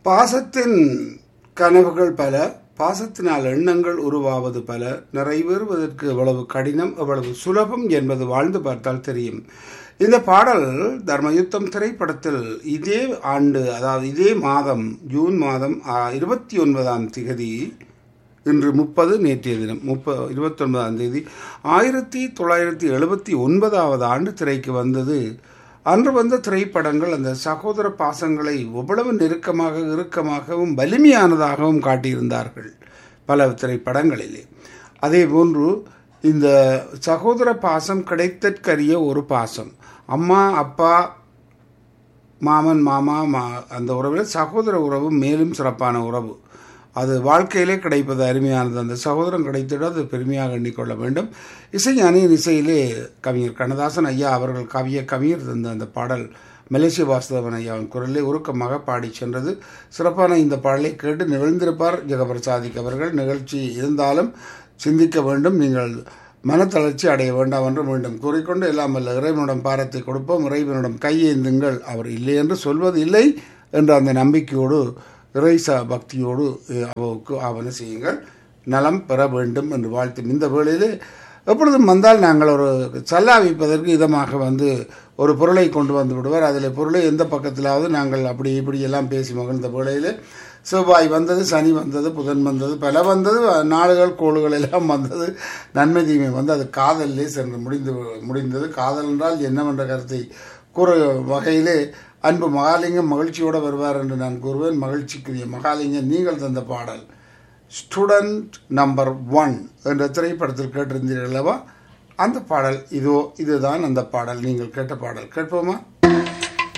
பாசத்தின் கனவுகள் பல பாசத்தினால் எண்ணங்கள் உருவாவது பல நிறைவேறுவதற்கு எவ்வளவு கடினம் எவ்வளவு சுலபம் என்பது வாழ்ந்து பார்த்தால் தெரியும் இந்த பாடல் தர்மயுத்தம் திரைப்படத்தில் இதே ஆண்டு அதாவது இதே மாதம் ஜூன் மாதம் இருபத்தி ஒன்பதாம் திகதி இன்று முப்பது நேற்றைய தினம் முப்ப இருபத்தொன்பதாம் தேதி ஆயிரத்தி தொள்ளாயிரத்தி எழுபத்தி ஒன்பதாவது ஆண்டு திரைக்கு வந்தது அன்று வந்த திரைப்படங்கள் அந்த சகோதர பாசங்களை எவ்வளவு நெருக்கமாக இறுக்கமாகவும் வலிமையானதாகவும் காட்டியிருந்தார்கள் பல திரைப்படங்களிலே அதே போன்று இந்த சகோதர பாசம் கிடைத்தற்கரிய ஒரு பாசம் அம்மா அப்பா மாமன் மாமா மா அந்த உறவில் சகோதர உறவு மேலும் சிறப்பான உறவு அது வாழ்க்கையிலே கிடைப்பது அருமையானது அந்த சகோதரம் கிடைத்திட அது பெருமையாக எண்ணிக்கொள்ள வேண்டும் இசைஞானியின் இசையிலே கவிஞர் கண்ணதாசன் ஐயா அவர்கள் கவிய கவிஞர் தந்த அந்த பாடல் மலேசிய வாசுதேவன் ஐயாவின் குரலிலே உருக்கமாக பாடி சென்றது சிறப்பான இந்த பாடலை கேட்டு நிகழ்ந்திருப்பார் ஜெகபிரசாதிக் அவர்கள் நிகழ்ச்சி இருந்தாலும் சிந்திக்க வேண்டும் நீங்கள் மனத்தளர்ச்சி அடைய வேண்டாம் என்று மீண்டும் கூறிக்கொண்டு எல்லாம் வல்ல இறைவனிடம் பாரத்தை கொடுப்போம் இறைவனிடம் கையேந்துங்கள் அவர் இல்லை என்று சொல்வது இல்லை என்ற அந்த நம்பிக்கையோடு இறைசா பக்தியோடு அவருக்கு ஆவண செய்யுங்கள் நலம் பெற வேண்டும் என்று வாழ்த்து இந்த வேளையிலே எப்பொழுதும் வந்தால் நாங்கள் ஒரு சல்லாவிப்பதற்கு இதமாக வந்து ஒரு பொருளை கொண்டு வந்து விடுவார் அதில் பொருளை எந்த பக்கத்திலாவது நாங்கள் அப்படி இப்படி எல்லாம் பேசி மகிழ்ந்த வேளையில் செவ்வாய் வந்தது சனி வந்தது புதன் வந்தது பல வந்தது நாடுகள் கோளுகள் எல்லாம் வந்தது நன்மை தீமை வந்து அது காதலிலே சென்று முடிந்து முடிந்தது காதல் என்றால் என்னவென்ற கருத்தை கூற வகையிலே அன்பு மகாலிங்கம் மகிழ்ச்சியோடு வருவார் என்று நான் கூறுவேன் மகிழ்ச்சிக்குரிய மகாலிங்கம் நீங்கள் தந்த பாடல் ஸ்டூடெண்ட் நம்பர் ஒன் என்ற திரைப்படத்தில் கேட்டிருந்தீர்கள் அல்லவா அந்த பாடல் இதோ இதுதான் அந்த பாடல் நீங்கள் கேட்ட பாடல் கேட்போமா